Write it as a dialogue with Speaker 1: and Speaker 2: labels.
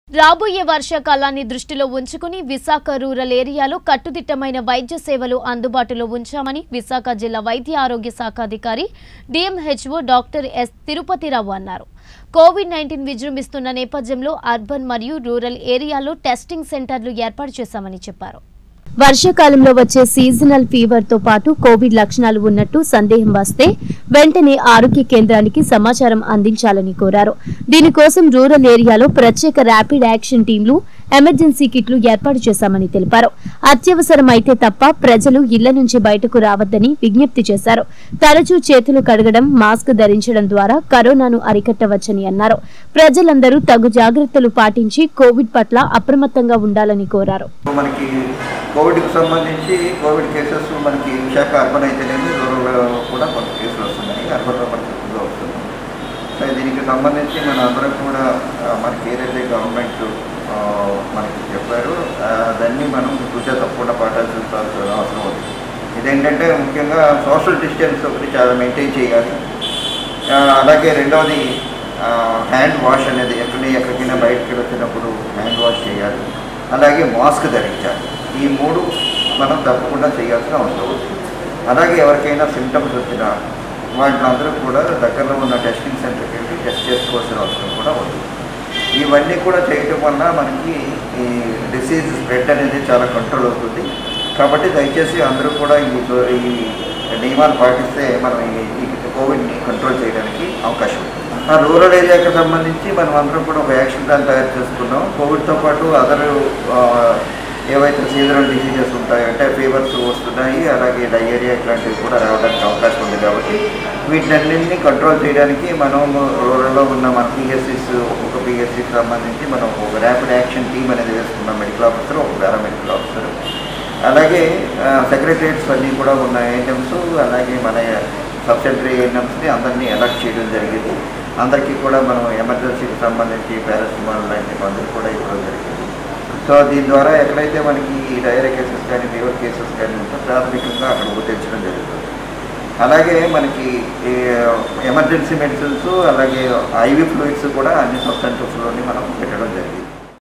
Speaker 1: రాబోయే వర్షాకాలాన్ని దృష్టిలో ఉంచుకుని విశాఖ రూరల్ ఏరియాలో కట్టుదిట్టమైన వైద్య సేవలు అందుబాటులో ఉంచామని విశాఖ జిల్లా వైద్య ఆరోగ్య శాఖ అధికారి డిఎంహెచ్ఓ డాక్టర్ ఎస్ తిరుపతిరావు అన్నారు కోవిడ్ నైన్టీన్ విజృంభిస్తున్న నేపథ్యంలో అర్బన్ మరియు రూరల్ ఏరియాలో టెస్టింగ్ సెంటర్లు ఏర్పాటు చేశామని చెప్పారు వర్షాకాలంలో వచ్చే సీజనల్ ఫీవర్ తో పాటు కోవిడ్ లక్షణాలు ఉన్నట్టు సందేహం వస్తే వెంటనే ఆరోగ్య కేంద్రానికి సమాచారం అందించాలని కోరారు దీనికోసం రూరల్ ఏరియాలో ప్రత్యేక ర్యాపిడ్ యాక్షన్ టీంలు ఎమర్జెన్సీ కిట్లు ఏర్పాటు చేశామని తెలిపారు అత్యవసరం అయితే తప్ప ప్రజలు ఇళ్ల నుంచి బయటకు రావద్దని విజ్ఞప్తి చేశారు తరచూ చేతులు కడగడం మాస్క్ ధరించడం ద్వారా కరోనాను అరికట్టవచ్చని అన్నారు ప్రజలందరూ తగు జాగ్రత్తలు పాటించి కోవిడ్ పట్ల అప్రమత్తంగా ఉండాలని కోరారు
Speaker 2: మనకి కోవిడ్కి సంబంధించి కోవిడ్ కేసెస్ మనకి విశాఖ అర్బన్ అయితేనేమి రూరల్ కూడా కొంత కేసులు వస్తున్నాయి అర్బన్లో మనకి ఎక్కువగా వస్తుంది సో దీనికి సంబంధించి మన అందరం కూడా ఆ, మనకి ఏదైతే గవర్నమెంట్ ఆ, మనకి చెప్పారో ఆ, దాన్ని మనం చూసే తప్పకుండా పాటించాల్సిన అవసరం ఉంది ఇదేంటంటే ముఖ్యంగా సోషల్ డిస్టెన్స్ ఒకటి చాలా మెయింటైన్ చేయాలి ఆ, అలాగే రెండవది హ్యాండ్ వాష్ అనేది ఎక్కడి ఎక్కడికైనా బయటకు వచ్చినప్పుడు హ్యాండ్ వాష్ చేయాలి అలాగే మాస్క్ ధరించాలి ఈ మూడు మనం తప్పకుండా చేయాల్సిన అవసరం ఉంది అలాగే ఎవరికైనా సిమ్టమ్స్ వచ్చినా వాళ్ళందరూ కూడా దగ్గరలో ఉన్న టెస్టింగ్ సెంటర్కి వెళ్ళి టెస్ట్ చేసుకోవాల్సిన అవసరం కూడా ఉంది ఇవన్నీ కూడా చేయటం వల్ల మనకి ఈ డిసీజ్ స్ప్రెడ్ అనేది చాలా కంట్రోల్ అవుతుంది కాబట్టి దయచేసి అందరూ కూడా ఈ ఈ నియమాలు పాటిస్తే మనం ఈ ఈ కోవిడ్ని కంట్రోల్ చేయడానికి అవకాశం ఉంది ఆ రూరల్ ఏరియాకి సంబంధించి మనం అందరం కూడా ఒక యాక్షన్ ప్లాన్ తయారు చేసుకున్నాం కోవిడ్తో పాటు అదర్ ఏవైతే సీజనల్ డిసీజెస్ ఉంటాయో అంటే ఫీవర్స్ వస్తున్నాయి అలాగే డయేరియా ఇట్లాంటివి కూడా రావడానికి అవకాశం ఉంది కాబట్టి వీటన్నింటినీ కంట్రోల్ చేయడానికి మనం రూరల్లో ఉన్న మన పిఎస్సిస్ ఒక్కొక్క పిఎస్సికి సంబంధించి మనం ఒక ర్యాపిడ్ యాక్షన్ టీమ్ అనేది వేసుకున్నాం మెడికల్ ఆఫీసర్ ఒక పారామెడికల్ ఆఫీసర్ అలాగే సెక్రటరియట్స్ అన్నీ కూడా ఉన్న ఏఎన్ఎమ్స్ అలాగే మన సబ్సెంటరీ ఏఎన్ఎమ్స్ని అందరినీ అలర్ట్ చేయడం జరిగింది అందరికీ కూడా మనం ఎమర్జెన్సీకి సంబంధించి పారాసిటమాల్ లాంటి మందులు కూడా ఇవ్వడం జరిగింది సో దీని ద్వారా ఎక్కడైతే మనకి ఈ డైరియా కేసెస్ కానీ ఫీవర్ కేసెస్ కానీ ఉంటే ప్రాథమికంగా అక్కడ గుర్తించడం జరుగుతుంది అలాగే మనకి ఈ ఎమర్జెన్సీ మెడిసిన్స్ అలాగే ఐవి ఫ్లూయిడ్స్ కూడా అన్ని సబ్ సెంటర్స్లోని మనం పెట్టడం జరిగింది